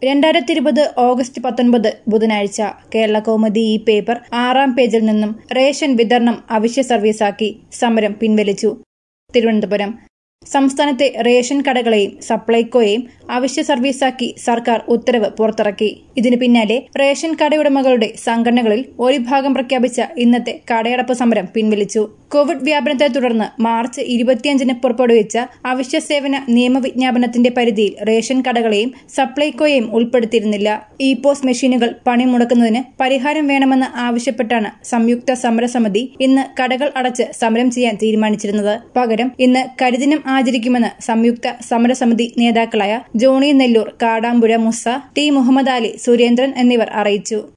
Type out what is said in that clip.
രണ്ടായിരത്തി ഇരുപത് ഓഗസ്റ്റ് പത്തൊൻപത് ബുധനാഴ്ച കേരള കൗമുദി ഈ പേപ്പർ ആറാം പേജിൽ നിന്നും റേഷൻ വിതരണം അവശ്യ സർവീസാക്കി സമരം പിൻവലിച്ചു തിരുവനന്തപുരം സംസ്ഥാനത്തെ റേഷൻ കടകളെയും സപ്ലൈകോയെയും അവശ്യ സർവീസാക്കി സർക്കാർ ഉത്തരവ് പുറത്തിറക്കി ഇതിനു പിന്നാലെ റേഷൻ കടയുടമകളുടെ സംഘടനകളിൽ ഒരു ഭാഗം പ്രഖ്യാപിച്ച ഇന്നത്തെ കടയടപ്പ് സമരം പിൻവലിച്ചു കോവിഡ് വ്യാപനത്തെ തുടർന്ന് മാർച്ച് ഇരുപത്തിയഞ്ചിന് പുറപ്പെടുവിച്ച അവശ്യ സേവന നിയമവിജ്ഞാപനത്തിന്റെ പരിധിയിൽ റേഷൻ കടകളെയും സപ്ലൈകോയെയും ഉൾപ്പെടുത്തിയിരുന്നില്ല ഇ പോസ് മെഷീനുകൾ പണിമുടക്കുന്നതിന് പരിഹാരം വേണമെന്ന് ആവശ്യപ്പെട്ടാണ് സംയുക്ത സമരസമിതി ഇന്ന് കടകൾ അടച്ച് സമരം ചെയ്യാൻ തീരുമാനിച്ചിരുന്നത് പകരം ഇന്ന് കരിദിനം ആചരിക്കുമെന്ന് സംയുക്ത സമരസമിതി നേതാക്കളായ ജോണി നെല്ലൂർ കാടാമ്പുഴ മുസ ടി മുഹമ്മദ് അലി സുരേന്ദ്രൻ എന്നിവർ അറിയിച്ചു